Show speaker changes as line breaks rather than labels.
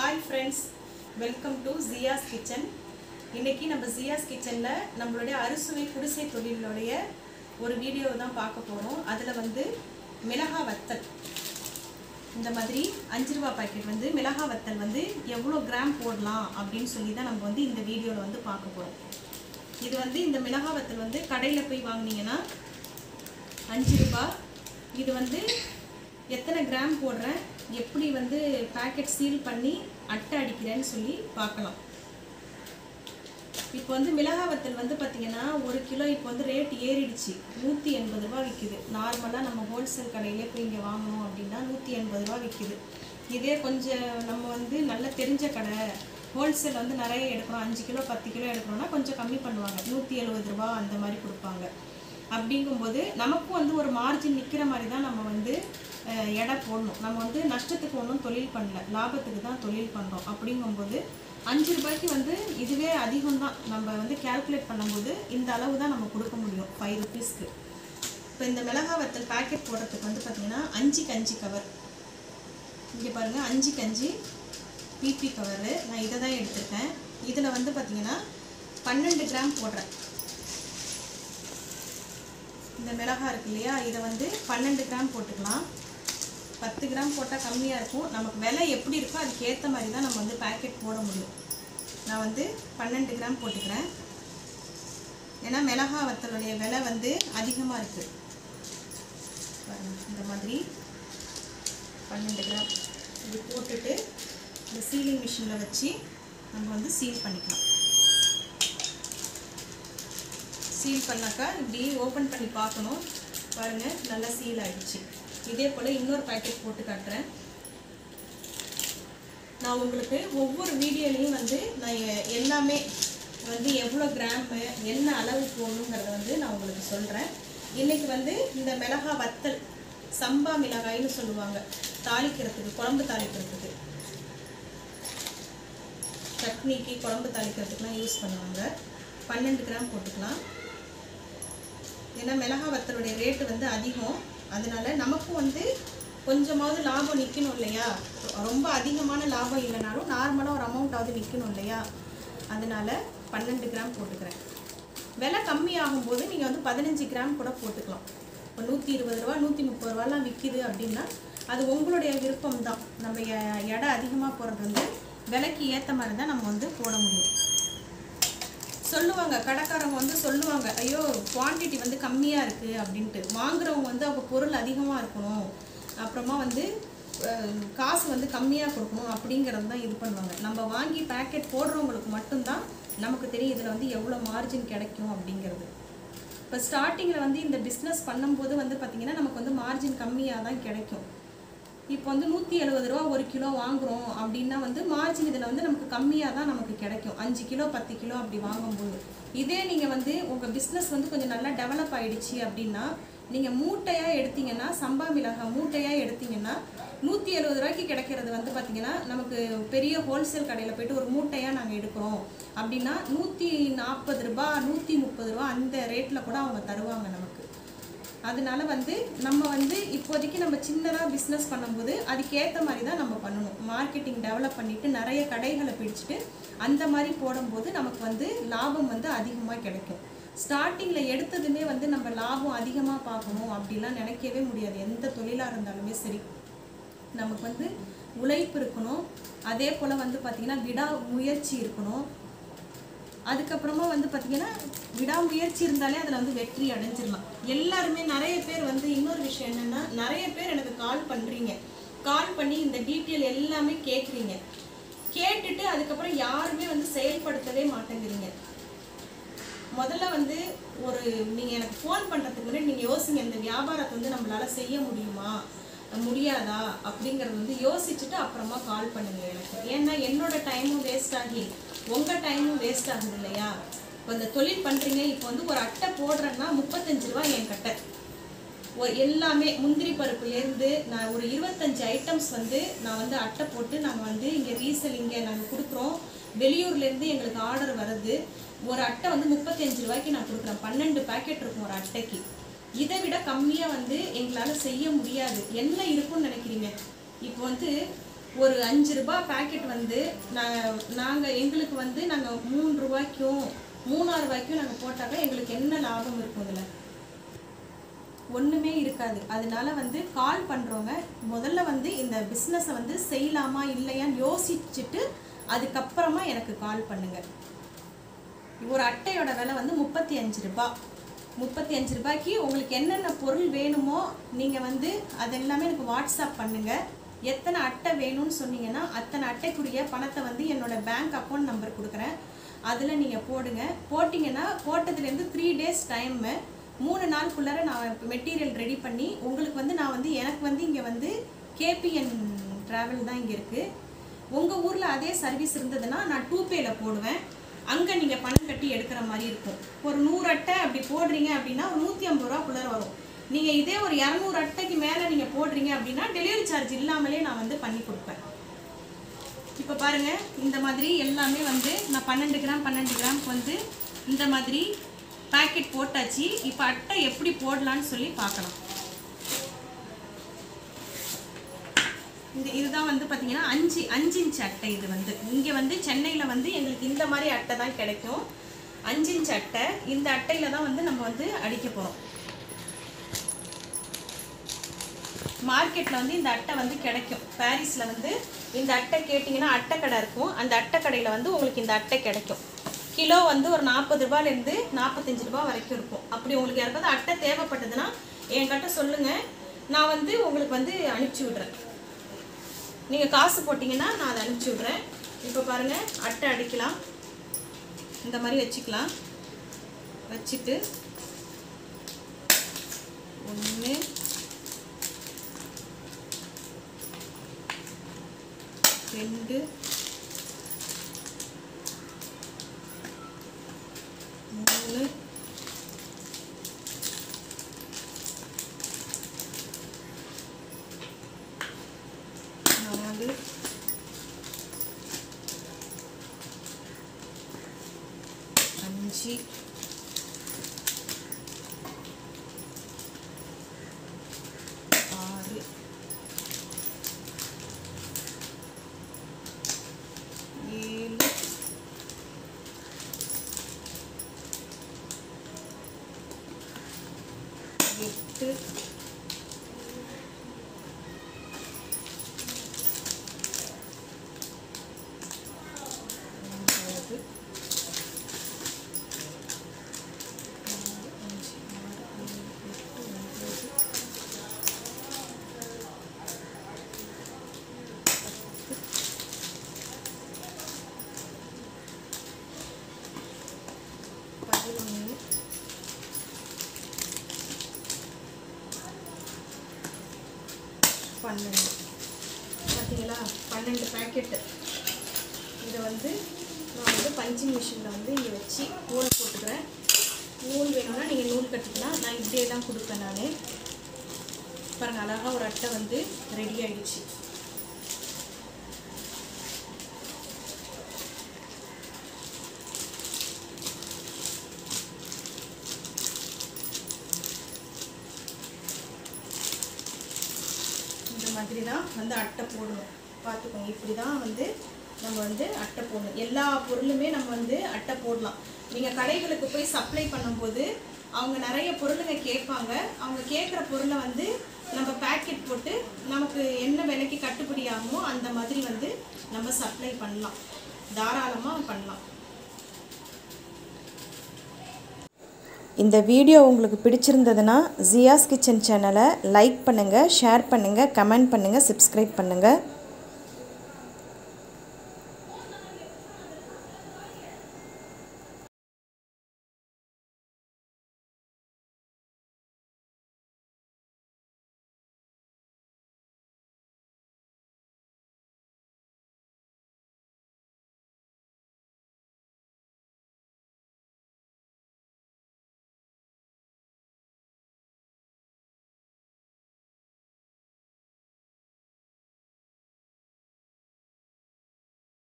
hi friends welcome to Jiya's kitchen இன்னைக்கு நம்ம ஜியாஸ் கிச்சனில் நம்மளுடைய அறுசுவை குடிசை தொழிலுடைய ஒரு வீடியோ தான் பார்க்க போகிறோம் அதில் வந்து மிளகா வத்தல் இந்த மாதிரி அஞ்சு ரூபா பாக்கெட் வந்து மிளகா வத்தல் வந்து எவ்வளோ கிராம் போடலாம் அப்படின்னு சொல்லி தான் நம்ம வந்து இந்த வீடியோவில் வந்து பார்க்க போகிறோம் இது வந்து இந்த மிளகா வத்தல் வந்து கடையில் போய் வாங்குனீங்கன்னா அஞ்சு ரூபாய் இது வந்து எத்தனை கிராம் போடுறேன் எப்படி வந்து பேக்கெட் சீல் பண்ணி அட்டை அடிக்கிறேன்னு சொல்லி பார்க்கலாம் இப்போ வந்து மிளகா வத்தல் வந்து பார்த்தீங்கன்னா ஒரு கிலோ இப்போ வந்து ரேட் ஏறிடுச்சு நூற்றி எண்பது ரூபா விற்கிது நார்மலாக நம்ம ஹோல்சேல் கடையிலே போய் இங்கே வாங்கணும் அப்படின்னா நூற்றி எண்பது ரூபா விற்கிது இதே கொஞ்சம் நம்ம வந்து நல்ல தெரிஞ்ச கடை ஹோல்சேல் வந்து நிறைய எடுக்கிறோம் அஞ்சு கிலோ பத்து கிலோ எடுக்கிறோம்னா கொஞ்சம் கம்மி பண்ணுவாங்க நூற்றி எழுபது ரூபா அந்த மாதிரி கொடுப்பாங்க அப்படிங்கும்போது நமக்கும் வந்து ஒரு மார்ஜின் நிற்கிற மாதிரி தான் நம்ம வந்து அஹ், எடை போடணும் நம்ம வந்து நஷ்டத்துக்கு ஒன்றும் தொழில் பண்ணல லாபத்துக்கு தான் தொழில் பண்ணுறோம் அப்படிங்கும்போது அஞ்சு ரூபாய்க்கு வந்து இதுவே அதிகம் தான் நம்ம வந்து கால்குலேட் பண்ணும்போது இந்த அளவு தான் நம்ம கொடுக்க முடியும் ஃபைவ் ருபீஸ்க்கு இப்போ இந்த மிளகா வத்தல் பாக்கெட் போடுறதுக்கு வந்து பார்த்தீங்கன்னா அஞ்சு கஞ்சி கவர் இங்கே பாருங்கள் அஞ்சு கஞ்சி பிபி கவரு நான் இதை தான் எடுத்திருக்கேன் இதில் வந்து பார்த்தீங்கன்னா பன்னெண்டு கிராம் போடுறேன் இந்த மிளகா இருக்கு இல்லையா இதை வந்து பன்னெண்டு கிராம் போட்டுக்கலாம் பத்து கிராம் போட்டால் கம்மியாக இருக்கும் நமக்கு விலை எப்படி இருக்கோ அதுக்கு ஏற்ற மாதிரி தான் நம்ம வந்து பேக்கெட் போட முடியும் நான் வந்து பன்னெண்டு கிராம் போட்டுக்கிறேன் ஏன்னா மிளகா வத்தலுடைய விலை வந்து அதிகமாக இருக்குது பாருங்க இந்த மாதிரி பன்னெண்டு கிராம் இது போட்டுட்டு இந்த சீலிங் மிஷினில் வச்சு நம்ம வந்து சீல் பண்ணிக்கலாம் சீல் பண்ணாக்கா இப்படி ஓப்பன் பண்ணி பார்க்கணும் பாருங்கள் நல்லா சீல் ஆயிடுச்சு இதே போல் இன்னொரு பாக்கெட் போட்டு காட்டுறேன் நான் உங்களுக்கு ஒவ்வொரு வீடியோலையும் வந்து நான் எ- எல்லாமே வந்து எவ்வளோ கிராமு என்ன அளவு போடணுங்கிறத வந்து நான் உங்களுக்கு சொல்கிறேன் இன்னைக்கு வந்து இந்த மிளகா வத்தல் சம்பா மிளகாய்னு சொல்லுவாங்க தாளிக்கிறதுக்கு குழம்பு தாளிக்கிறதுக்கு சட்னிக்கு குழம்பு தாளிக்கிறதுக்குலாம் யூஸ் பண்ணுவாங்க பன்னெண்டு கிராம் போட்டுக்கலாம் ஏன்னா மிளகா வத்தலுடைய ரேட்டு வந்து அதிகம் அதனால நமக்கும் வந்து கொஞ்சமாவது லாபம் நிற்கணும் இல்லையா ரொம்ப அதிகமான லாபம் இல்லைனாலும் நார்மலாக ஒரு அமௌண்ட்டாவது நிற்கணும் இல்லையா அதனால பன்னெண்டு கிராம் போட்டுக்கிறேன் விலை கம்மியாகும் போது நீங்கள் வந்து பதினஞ்சு கிராம் கூட போட்டுக்கலாம் இப்போ நூற்றி இருபது ரூபா நூற்றி முப்பது ரூபாலாம் விற்கிது அப்படின்னா அது உங்களுடைய விருப்பம் தான் நம்ம எ- எடை அதிகமாக போகிறது வந்து விலைக்கு ஏற்ற மாதிரி தான் நம்ம வந்து போட முடியும் சொல்லுவாங்க கடைக்காரங்க வந்து சொல்லுவாங்க ஐயோ குவாண்டிட்டி வந்து கம்மியாக இருக்குது அப்படின்ட்டு வாங்குறவங்க வந்து அப்போ பொருள் அதிகமாக இருக்கணும் அப்புறமா வந்து அஹ், காசு வந்து கம்மியாக கொடுக்கணும் அப்படிங்கிறது தான் இது பண்ணுவாங்க நம்ம வாங்கி பேக்கெட் போடுறவங்களுக்கு மட்டும்தான் நமக்கு தெரியும் இதில் வந்து எவ்வளோ மார்ஜின் கிடைக்கும் அப்படிங்கிறது இப்போ ஸ்டார்டிங்கில் வந்து இந்த பிஸ்னஸ் பண்ணும்போது வந்து பார்த்திங்கன்னா நமக்கு வந்து மார்ஜின் கம்மியாக தான் கிடைக்கும் இப்போ வந்து நூற்றி எழுபது ரூபா ஒரு கிலோ வாங்குறோம் அப்படின்னா வந்து மார்ஜின் இதில் வந்து நமக்கு கம்மியாக தான் நமக்கு கிடைக்கும் அஞ்சு கிலோ பத்து கிலோ அப்படி வாங்கும்போது இதே நீங்கள் வந்து உங்கள் பிஸ்னஸ் வந்து கொஞ்சம் நல்லா டெவலப் ஆயிடுச்சு அப்படின்னா நீங்கள் மூட்டையாக எடுத்தீங்கன்னா சம்பா மிளகாய் மூட்டையாக எடுத்தீங்கன்னா நூற்றி எழுபது ரூபாய்க்கு கிடைக்கிறது வந்து பார்த்தீங்கன்னா நமக்கு பெரிய ஹோல்சேல் கடையில் போயிட்டு ஒரு மூட்டையாக நாங்கள் எடுக்கிறோம் அப்படின்னா நூற்றி நாற்பது ரூபா நூற்றி முப்பது ரூபா அந்த ரேட்டில் கூட அவங்க தருவாங்க நமக்கு அதனால வந்து நம்ம வந்து இப்போதைக்கு நம்ம சின்னதாக பிஸ்னஸ் பண்ணும்போது அதுக்கேற்ற மாதிரி தான் நம்ம பண்ணணும் மார்க்கெட்டிங் டெவலப் பண்ணிட்டு நிறைய கடைகளை பிடிச்சிட்டு அந்த மாதிரி போடும்போது நமக்கு வந்து லாபம் வந்து அதிகமாக கிடைக்கும் ஸ்டார்டிங்கில் எடுத்ததுமே வந்து நம்ம லாபம் அதிகமாக பார்க்கணும் அப்படிலாம் நினைக்கவே முடியாது எந்த தொழிலாக இருந்தாலுமே சரி நமக்கு வந்து உழைப்பு இருக்கணும் அதே போல் வந்து பார்த்திங்கன்னா விடா முயற்சி இருக்கணும் அதுக்கப்புறமா வந்து பார்த்தீங்கன்னா விடாமுயற்சி இருந்தாலே அதில் வந்து வெற்றி அடைஞ்சிடலாம் எல்லாருமே நிறைய பேர் வந்து இன்னொரு விஷயம் என்னென்னா நிறைய பேர் எனக்கு கால் பண்ணுறீங்க கால் பண்ணி இந்த டீட்டெயில் எல்லாமே கேட்குறீங்க கேட்டுட்டு அதுக்கப்புறம் யாருமே வந்து செயல்படுத்தவே மாட்டேங்கிறீங்க முதல்ல வந்து ஒரு நீங்கள் எனக்கு ஃபோன் பண்ணுறதுக்கு முன்னாடி நீங்கள் யோசிங்க இந்த வியாபாரத்தை வந்து நம்மளால செய்ய முடியுமா முடியாதா அப்படிங்கறது வந்து யோசிச்சுட்டு அப்புறமா கால் பண்ணுங்க எனக்கு ஏன்னா என்னோட டைமும் வேஸ்ட் ஆகி உங்கள் டைமும் வேஸ்ட் ஆகுது இல்லையா இப்போ இந்த தொழில் பண்ணுறீங்க இப்போ வந்து ஒரு அட்டை போடுறேன்னா முப்பத்தஞ்சு ரூபா என் கட்டை ஒரு எல்லாமே முந்திரி பருப்புலேருந்து நான் ஒரு இருபத்தஞ்சு ஐட்டம்ஸ் வந்து நான் வந்து அட்டை போட்டு நாங்கள் வந்து இங்கே ரீசேல் இங்கே நாங்கள் கொடுக்குறோம் வெளியூர்லேருந்து எங்களுக்கு ஆர்டர் வருது ஒரு அட்டை வந்து முப்பத்தஞ்சு ரூபாய்க்கு நான் கொடுக்குறேன் பன்னெண்டு பேக்கெட் இருக்கும் ஒரு அட்டைக்கு இதை விட கம்மியாக வந்து எங்களால் செய்ய முடியாது என்ன இருக்கும்னு நினைக்கிறீங்க இப்போ வந்து ஒரு அஞ்சு ரூபாய் பாக்கெட் வந்து நான் நாங்கள் எங்களுக்கு வந்து நாங்கள் மூணு ரூபாய்க்கும் மூணாறு ரூபாய்க்கும் நாங்கள் போட்டாக்க எங்களுக்கு என்ன லாபம் இருக்கும் இதில் ஒன்றுமே இருக்காது அதனால வந்து கால் பண்ணுறவங்க முதல்ல வந்து இந்த பிஸ்னஸை வந்து செய்யலாமா இல்லையான்னு யோசிச்சுட்டு அதுக்கப்புறமா எனக்கு கால் பண்ணுங்கள் ஒரு அட்டையோட விலை வந்து முப்பத்தி அஞ்சு ரூபாய் முப்பத்தி அஞ்சு ரூபாய்க்கு உங்களுக்கு என்னென்ன பொருள் வேணுமோ நீங்கள் வந்து அதெல்லாமே எனக்கு வாட்ஸ்அப் பண்ணுங்கள் எத்தனை அட்டை வேணும்னு சொன்னீங்கன்னா அத்தனை அட்டைக்குரிய பணத்தை வந்து என்னோட பேங்க் அக்கௌண்ட் நம்பர் கொடுக்குறேன் அதில் நீங்கள் போடுங்க போட்டிங்கன்னா போட்டதுலேருந்து த்ரீ டேஸ் டைமு மூணு நாளுக்குள்ளார நான் மெட்டீரியல் ரெடி பண்ணி உங்களுக்கு வந்து நான் வந்து எனக்கு வந்து இங்கே வந்து கேபிஎன் ட்ராவல் தான் இங்கே இருக்குது உங்கள் ஊரில் அதே சர்வீஸ் இருந்ததுன்னா நான் டூ பேல போடுவேன் அங்கே நீங்கள் பணம் கட்டி எடுக்கிற மாதிரி இருக்கும் ஒரு நூறு அட்டை அப்படி போடுறீங்க அப்படின்னா ஒரு நூற்றி ஐம்பது ரூபாக்குள்ளே வரும் நீங்கள் இதே ஒரு இரநூறு அட்டைக்கு மேலே நீங்கள் போடுறீங்க அப்படின்னா டெலிவரி சார்ஜ் இல்லாமலே நான் வந்து பண்ணி கொடுப்பேன் இப்போ பாருங்க இந்த மாதிரி எல்லாமே வந்து நான் பன்னெண்டு கிராம் பன்னெண்டு கிராம்க்கு வந்து இந்த மாதிரி பாக்கெட் போட்டாச்சு இப்போ அட்டை எப்படி போடலான்னு சொல்லி பார்க்கலாம் இந்த இதுதான் வந்து பார்த்தீங்கன்னா அஞ்சு அஞ்சு இன்ச் அட்டை இது வந்து இங்கே வந்து சென்னையில் வந்து எங்களுக்கு இந்த மாதிரி அட்டை தான் கிடைக்கும் அஞ்சு இன்ச் அட்டை இந்த அட்டையில் தான் வந்து நம்ம வந்து அடிக்க போகிறோம் மார்க்கெட்டில் வந்து இந்த அட்டை வந்து கிடைக்கும் பாரிஸில் வந்து இந்த அட்டை கேட்டிங்கன்னா அட்டை கடை இருக்கும் அந்த அட்டை கடையில் வந்து உங்களுக்கு இந்த அட்டை கிடைக்கும் கிலோ வந்து ஒரு நாற்பது ரூபாயிலேருந்து நாற்பத்தஞ்சு ரூபா வரைக்கும் இருக்கும் அப்படி உங்களுக்கு யாருக்காவது அட்டை தேவைப்பட்டதுன்னா என்கிட்ட சொல்லுங்கள் நான் வந்து உங்களுக்கு வந்து அனுப்பிச்சி விட்றேன் நீங்கள் காசு போட்டிங்கன்னா நான் அதை அனுப்பிச்சி விட்றேன் இப்போ பாருங்கள் அட்டை அடிக்கலாம் இந்த மாதிரி வச்சுக்கலாம் வச்சுட்டு ஒன்று ரெண்டு மூணு நாலு அஞ்சு ஆறு ஏழு எட்டு ஒன்பது நாலு, அஞ்சு, ஆறு, ஏழு, எட்டு, ஒன்பது பதினொன்று பன்னெண்டு பார்த்தீங்களா பன்னெண்டு பேக்கெட்டு இதை வந்து நான் வந்து பஞ்சிங் மிஷினில் வந்து இங்கே வச்சு நூல் போட்டுக்கிறேன் நூல் வேணும்னா நீங்கள் நூல் கட்டிக்கலாம் நான் இப்படியே தான் கொடுப்பேன் நான் பாருங்கள் அழகாக ஒரு அட்டை வந்து ரெடி ஆயிடுச்சு இந்த மாதிரி தான் வந்து அட்டை போடணும் பார்த்துக்கோங்க இப்படி தான் வந்து நம்ம வந்து அட்டை போடணும் எல்லா பொருளுமே நம்ம வந்து அட்டை போடலாம் நீங்கள் கடைகளுக்கு போய் சப்ளை பண்ணும்போது அவங்க நிறைய பொருளுங்க கேட்பாங்க அவங்க கேட்குற பொருளை வந்து நம்ம பேக்கெட் போட்டு நமக்கு என்ன விலைக்கு கட்டுப்படி ஆகுமோ அந்த மாதிரி வந்து நம்ம சப்ளை பண்ணலாம் தாராளமாக பண்ணலாம்
இந்த வீடியோ உங்களுக்கு பிடிச்சிருந்ததுன்னா ஜியாஸ் கிச்சன் சேனலை லைக் பண்ணுங்கள் ஷேர் பண்ணுங்கள் கமெண்ட் பண்ணுங்கள் சப்ஸ்கிரைப் பண்ணுங்கள்